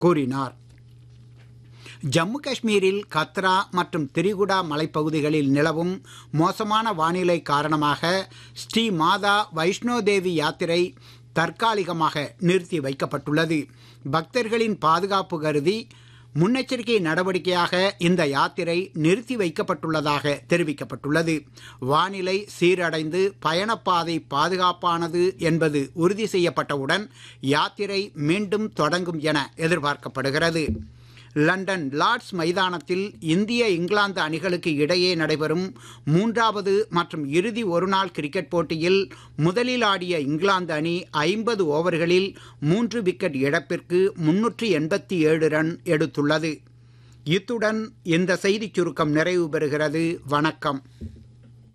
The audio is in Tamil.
கூறினார் ஜம்மு காஷ்மீரில் கத்ரா மற்றும் திரிகுடா மலைப்பகுதிகளில் நிலவும் மோசமான வானிலை காரணமாக ஸ்ரீ மாதா வைஷ்ணோதேவி யாத்திரை தற்காலிகமாக நிறுத்தி வைக்கப்பட்டுள்ளது பக்தர்களின் பாதுகாப்பு கருதி முன்னெச்சரிக்கை நடவடிக்கையாக இந்த யாத்திரை நிறுத்தி வைக்கப்பட்டுள்ளதாக தெரிவிக்கப்பட்டுள்ளது வானிலை சீரடைந்து பயணப்பாதை பாதுகாப்பானது என்பது உறுதி செய்யப்பட்டவுடன் யாத்திரை மீண்டும் தொடங்கும் என எதிர்பார்க்கப்படுகிறது லண்டன் லார்ட்ஸ் மைதானத்தில் இந்திய இங்கிலாந்து அணிகளுக்கு இடையே நடைபெறும் மூன்றாவது மற்றும் இறுதி ஒருநாள் கிரிக்கெட் போட்டியில் முதலில் ஆடிய இங்கிலாந்து அணி ஐம்பது ஓவர்களில் மூன்று விக்கெட் இழப்பிற்கு முன்னூற்றி எண்பத்தி ஏழு ரன் எடுத்துள்ளது இத்துடன் இந்த செய்திச் சுருக்கம் நிறைவு பெறுகிறது வணக்கம்